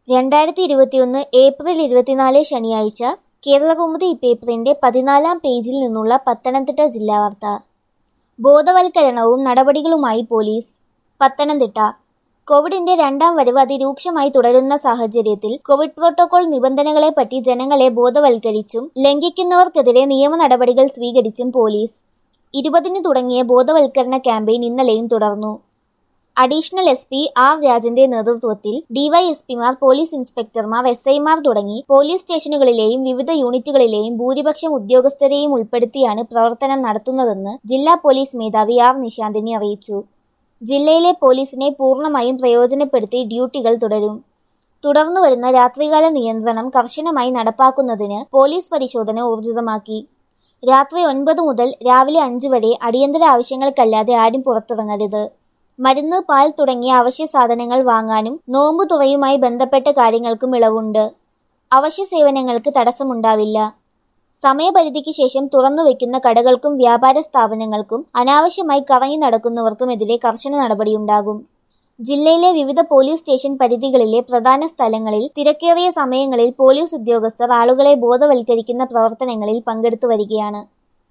രണ്ടായിരത്തി ഇരുപത്തിയൊന്ന് ഏപ്രിൽ ഇരുപത്തിനാല് ശനിയാഴ്ച കേരളകൗമുദി പേപ്പറിന്റെ പതിനാലാം പേജിൽ നിന്നുള്ള പത്തനംതിട്ട ജില്ലാ വാർത്ത ബോധവൽക്കരണവും നടപടികളുമായി പോലീസ് പത്തനംതിട്ട കോവിഡിന്റെ രണ്ടാം വരവ് അതിരൂക്ഷമായി തുടരുന്ന സാഹചര്യത്തിൽ കോവിഡ് പ്രോട്ടോകോൾ നിബന്ധനകളെപ്പറ്റി ജനങ്ങളെ ബോധവൽക്കരിച്ചും ലംഘിക്കുന്നവർക്കെതിരെ നിയമ നടപടികൾ സ്വീകരിച്ചും പോലീസ് ഇരുപതിന് തുടങ്ങിയ ബോധവൽക്കരണ ക്യാമ്പയിൻ ഇന്നലെയും തുടർന്നു അഡീഷണൽ എസ് പി ആർ രാജന്റെ നേതൃത്വത്തിൽ ഡിവൈഎസ്പിമാർ പോലീസ് ഇൻസ്പെക്ടർമാർ എസ് ഐമാർ തുടങ്ങി പോലീസ് സ്റ്റേഷനുകളിലെയും വിവിധ യൂണിറ്റുകളിലെയും ഭൂരിപക്ഷം ഉദ്യോഗസ്ഥരെയും ഉൾപ്പെടുത്തിയാണ് പ്രവർത്തനം നടത്തുന്നതെന്ന് ജില്ലാ പോലീസ് മേധാവി ആർ നിശാന്തിനി അറിയിച്ചു ജില്ലയിലെ പോലീസിനെ പൂർണ്ണമായും പ്രയോജനപ്പെടുത്തി ഡ്യൂട്ടികൾ തുടരും തുടർന്നു വരുന്ന രാത്രികാല നിയന്ത്രണം കർശനമായി നടപ്പാക്കുന്നതിന് പോലീസ് പരിശോധന ഊർജിതമാക്കി രാത്രി ഒൻപത് മുതൽ രാവിലെ അഞ്ച് വരെ അടിയന്തര ആവശ്യങ്ങൾക്കല്ലാതെ ആരും പുറത്തിറങ്ങരുത് മരുന്ന് പാൽ തുടങ്ങിയ അവശ്യ സാധനങ്ങൾ വാങ്ങാനും നോമ്പു തുറയുമായി ബന്ധപ്പെട്ട കാര്യങ്ങൾക്കും ഇളവുണ്ട് അവശ്യ സേവനങ്ങൾക്ക് തടസ്സമുണ്ടാവില്ല സമയപരിധിക്ക് ശേഷം തുറന്നു വയ്ക്കുന്ന കടകൾക്കും വ്യാപാര സ്ഥാപനങ്ങൾക്കും അനാവശ്യമായി കറങ്ങി നടക്കുന്നവർക്കുമെതിരെ കർശന നടപടിയുണ്ടാകും ജില്ലയിലെ വിവിധ പോലീസ് സ്റ്റേഷൻ പരിധികളിലെ പ്രധാന സ്ഥലങ്ങളിൽ തിരക്കേറിയ സമയങ്ങളിൽ പോലീസ് ഉദ്യോഗസ്ഥർ ആളുകളെ ബോധവൽക്കരിക്കുന്ന പ്രവർത്തനങ്ങളിൽ പങ്കെടുത്തു വരികയാണ്